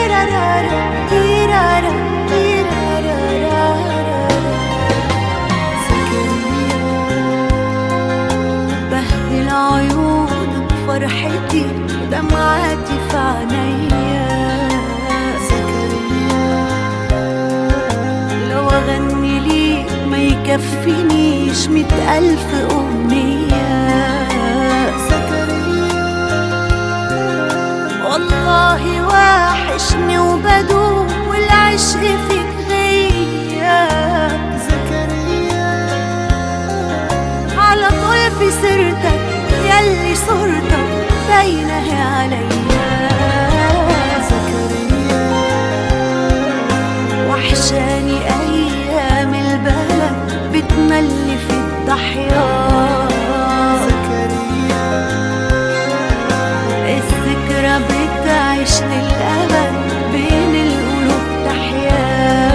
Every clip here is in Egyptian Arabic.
تيرارارا تيرارا تيرارارا بهدل عيونك فرحتي ودمعاتي في عينيا لو اغني ليك ما يكفينيش مئة الف امنية والله واحشني وبدوب والعشق فيك غياب على طول في سيرتك يلي صورتك باينة عليا وحشاني أيام البلد بتملي في الضحية الذكرى بتعيش للأبد بين القلوب تحيا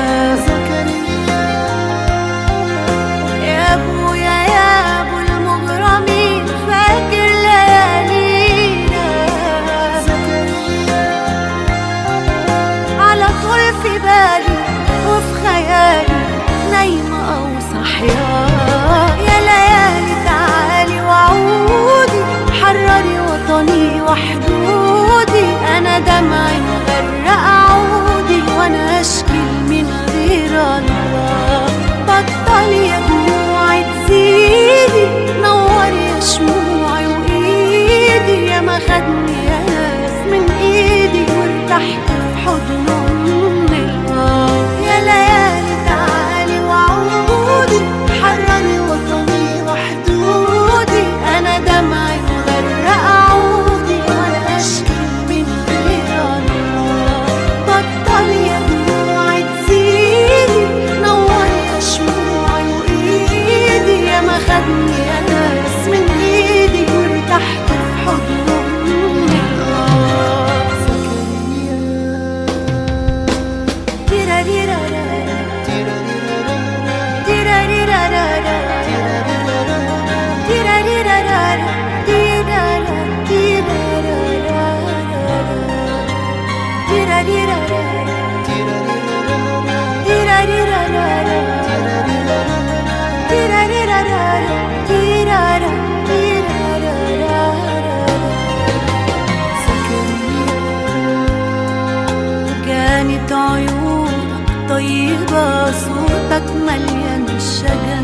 يا ابويا يا ابو المغرمين فاكر ليالينا على طول في بالي وفي خيالي نايمة أو صحيا يا ليالي تعالي وعودي حرري وطني وحدودي أنا دمعي مغرق عودي وأنا أشكي من غير الله بطلي يا دموعي تزيدي نوري يا شموعي وإيدي يا ما خدني يا ناس من إيدي وارتحت في حضنه من الله يا ليالي تعالي وعودي حرري وطني وحدودي أنا دمعي مغرق عودي وأنا أشكي من غير الله بطلي يا دموعي تزيدي نوري يا شموعي وإيدي يا ما خدني يا ناس من إيدي وارتحت في حضنه من الله تيراريرارارا تيراريرارارا تيراريرارارا تيرارا تيرارارارا تيراريرارارا تيراريرارارا تيراريرارارا تيرارا تيرارارارا كانت عيونك طيبة صوتك مليان الشجن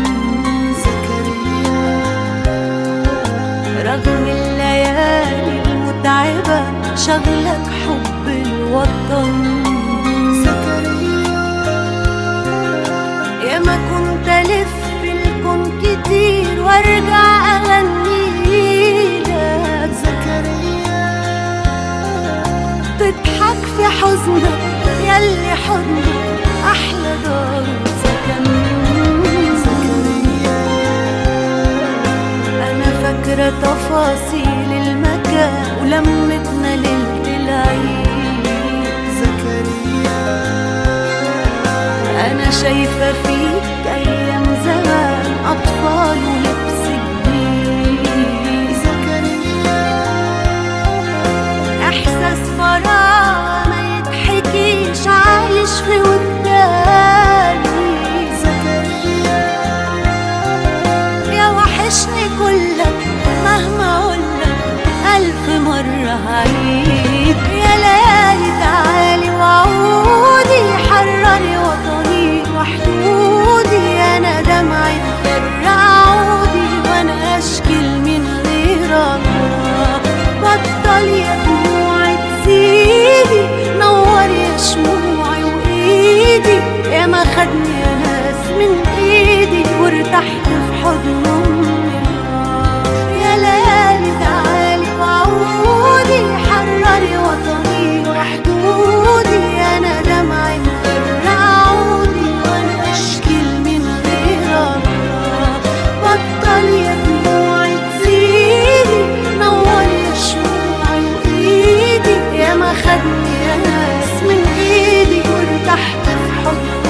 رغم الليالي المتعبة شغلك حب الوطن يا ما كنت ألف في الكون كتير وارجع أغني لك تضحك في حزنك يلي حضنك أحلى دار سكن أنا فاكرة تفاصيل المكان ولمتنا ليلة العيد أنا شايفة فيك أيام زمان أطفال ولبس جديد إحساس فراغ ما يتحكيش عايش في وداني يا وحشني كلك مهما قلك ألف مرة هعيد يا ليالي تعالي وعودي حرري وطني وحدودي أنا دمعي غير عودي وأنا أشكي من غير الله بطل يا دموعي تزيدي نور يا شموعي وإيدي يا ما خدني يا ناس من إيدي وارتحت في حضنه من الله يا ليالي تعالي وعودي حرري وطني وحدودي أنا دمعي مغرق عودي وأنا أشكي من غير الله بطل يا دموعي تزيدي نور يا شموعي وإيدي يا ما خدني يا ناس من إيدي وارتحت في حضنه